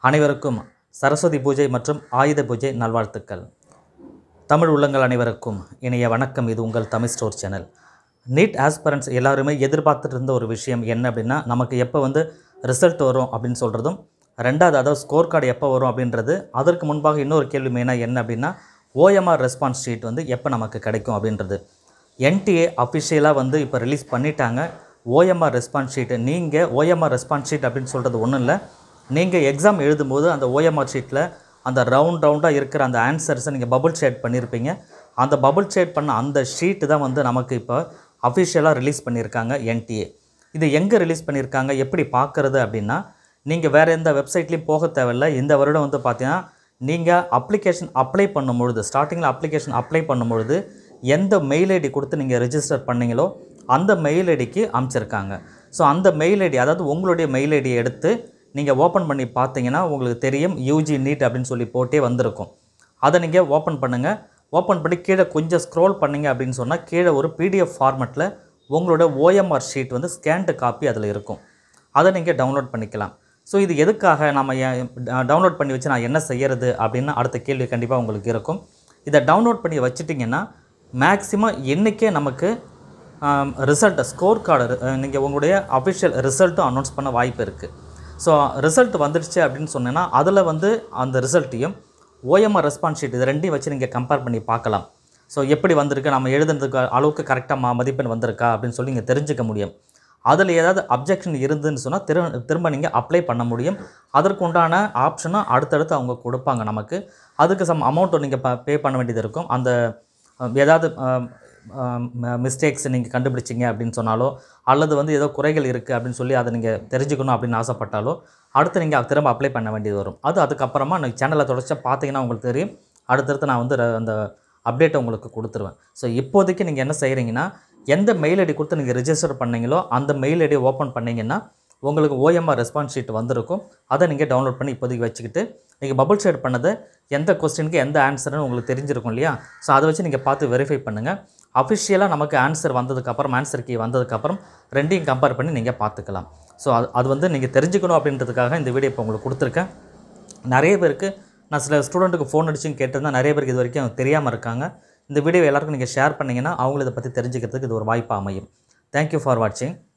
அனைவருக்கும் சரஸ்வதி பூஜை மற்றும் ஆயுத பூஜை நல்வாழ்த்துக்கள் தமிழ் உள்ளங்கள் அனைவருக்கும் இனிய வணக்கம் இது உங்கள் Tamil store channel NEET aspirants எல்லாருமே எதிர்பார்த்துட்டு இருந்த ஒரு விஷயம் என்ன அப்படின்னா நமக்கு எப்போ வந்து ரிசல்ட் வரும் அப்படின்னு சொல்கிறதும் ரெண்டாவது அதாவது ஸ்கோர் கார்டு எப்போ வரும் அப்படின்றது அதற்கு முன்பாக இன்னொரு கேள்வி மெயினாக என்ன அப்படின்னா ஓஎம்ஆர் ரெஸ்பான்ஸ் ஷீட் வந்து எப்போ நமக்கு கிடைக்கும் அப்படின்றது என்டிஏ அஃபிஷியலாக வந்து இப்போ ரிலீஸ் பண்ணிட்டாங்க ஓஎம்ஆர் ரெஸ்பான்ஸ் ஷீட்டு நீங்கள் ஓஎம்ஆர் ரெஸ்பான்ஸ் ஷீட் அப்படின்னு சொல்கிறது ஒன்றும் இல்லை நீங்கள் எக்ஸாம் எழுதும்போது அந்த ஓஎம்ஆர் ஷீட்டில் அந்த ரவுண்ட் ரவுண்டாக இருக்கிற அந்த ஆன்சர்ஸை நீங்கள் பபுள் ஷேட் பண்ணியிருப்பீங்க அந்த பபுள் ஷேட் பண்ண அந்த ஷீட்டு தான் வந்து நமக்கு இப்போ அஃபிஷியலாக ரிலீஸ் பண்ணியிருக்காங்க என்டிஏ இது எங்கே ரிலீஸ் பண்ணியிருக்காங்க எப்படி பார்க்குறது அப்படின்னா நீங்கள் வேறு எந்த வெப்சைட்லேயும் போக தேவையில்ல இந்த வருடம் வந்து பார்த்தீங்கன்னா நீங்கள் அப்ளிகேஷன் அப்ளை பண்ணும்பொழுது ஸ்டார்டிங்கில் அப்ளிகேஷன் அப்ளை பண்ணும்பொழுது எந்த மெயில் ஐடி கொடுத்து நீங்கள் ரெஜிஸ்டர் பண்ணீங்களோ அந்த மெயில் ஐடிக்கு அனுப்பிச்சிருக்காங்க ஸோ அந்த மெயில் ஐடி அதாவது உங்களுடைய மெயில் ஐடியை எடுத்து நீங்கள் ஓப்பன் பண்ணி பார்த்தீங்கன்னா உங்களுக்கு தெரியும் யூஜி நீட் அப்படின்னு சொல்லி போட்டே வந்திருக்கும் அதை நீங்கள் ஓப்பன் பண்ணுங்கள் ஓப்பன் பண்ணி கீழே கொஞ்சம் ஸ்க்ரோல் பண்ணீங்க அப்படின்னு சொன்னால் கீழே ஒரு பிடிஎஃப் ஃபார்மெட்டில் உங்களோட ஓஎம்ஆர் ஷீட் வந்து ஸ்கேன்டு காப்பி அதில் இருக்கும் அதை நீங்கள் டவுன்லோட் பண்ணிக்கலாம் ஸோ இது எதுக்காக நம்ம டவுன்லோட் பண்ணி வச்சு நான் என்ன செய்யறது அப்படின்னு அடுத்த கேள்வி கண்டிப்பாக உங்களுக்கு இருக்கும் இதை டவுன்லோட் பண்ணி வச்சுட்டிங்கன்னா மேக்ஸிமம் என்றைக்கே நமக்கு ரிசல்ட் ஸ்கோர் கார்டு நீங்கள் உங்களுடைய அஃபிஷியல் ரிசல்ட்டும் அனௌன்ஸ் பண்ண வாய்ப்பு இருக்குது ஸோ ரிசல்ட் வந்துடுச்சு அப்படின்னு சொன்னேன்னா அதில் வந்து அந்த ரிசல்ட்டையும் ஓஎம்ஆர் ரெஸ்பான்ஸ் ஷீட் இது ரெண்டையும் வச்சு நீங்கள் கம்பேர் பண்ணி பார்க்கலாம் ஸோ எப்படி வந்திருக்கு நம்ம எழுதுனதுக்கு அளவுக்கு கரெக்டாக மா மதிப்பெண் வந்திருக்கா அப்படின்னு சொல்லி நீங்கள் தெரிஞ்சுக்க முடியும் அதில் ஏதாவது அப்ஜெக்ஷன் இருந்துன்னு சொன்னால் திரு திரும்ப நீங்கள் அப்ளை பண்ண முடியும் அதற்கு உண்டான ஆப்ஷனும் அடுத்தடுத்து அவங்க கொடுப்பாங்க நமக்கு அதுக்கு சம் அமௌண்ட்டை நீங்கள் பே பண்ண வேண்டியது இருக்கும் அந்த அஹ், ஏதாவது மிஸ்டேக்ஸ் நீங்கள் கண்டுபிடிச்சிங்க அப்படின்னு சொன்னாலோ அல்லது வந்து ஏதோ குறைகள் இருக்குது அப்படின்னு சொல்லி அதை நீங்கள் தெரிஞ்சுக்கணும் அப்படின்னு ஆசைப்பட்டாலோ அடுத்து நீங்கள் திரும்ப அப்ளை பண்ண வேண்டியது வரும் அது அதுக்கப்புறமா நீங்கள் சேனலை தொடர்ச்சியாக பார்த்தீங்கன்னா உங்களுக்கு தெரியும் அடுத்தடுத்து நான் வந்து ர- அந்த அப்டேட்டை உங்களுக்கு கொடுத்துருவேன் ஸோ இப்போதைக்கு நீங்கள் என்ன செய்கிறீங்கன்னா எந்த மெயில் ஐடி கொடுத்து நீங்கள் ரிஜிஸ்டர் பண்ணீங்களோ அந்த மெயில் ஐடியை ஓப்பன் பண்ணீங்கன்னா உங்களுக்கு ஓஎம்ஆர் ரெஸ்பான்ஸ் ஷீட் வந்திருக்கும் அதை நீங்கள் டவுன்லோட் பண்ணி இப்போதைக்கு வச்சுக்கிட்டு நீங்கள் பபுள் ஷேட் பண்ணது எந்த கொஸ்டினுக்கு எந்த ஆன்சர்னு உங்களுக்கு தெரிஞ்சிருக்கும் இல்லையா ஸோ அதை வச்சு நீங்கள் பார்த்து வெரிஃபை பண்ணுங்கள் அஃபிஷியலாக நமக்கு ஆன்சர் வந்ததுக்கப்புறம் ஆன்சர் கீ வந்ததுக்கப்புறம் ரெண்டையும் கம்பேர் பண்ணி நீங்கள் பார்த்துக்கலாம் ஸோ அது அது வந்து நீங்கள் தெரிஞ்சுக்கணும் அப்படின்றதுக்காக இந்த வீடியோ இப்போ உங்களுக்கு கொடுத்துருக்கேன் நிறைய பேருக்கு நான் சில ஸ்டூடெண்ட்டுக்கு ஃபோன் அடிச்சுன்னு கேட்டிருந்தா நிறைய பேருக்கு இது வரைக்கும் தெரியாமல் இருக்காங்க இந்த வீடியோ எல்லாருக்கும் நீங்கள் ஷேர் பண்ணிங்கன்னா அவங்களும் இதை பற்றி தெரிஞ்சுக்கிறதுக்கு இது ஒரு வாய்ப்பாக அமையும் தேங்க்யூ ஃபார் வாட்சிங்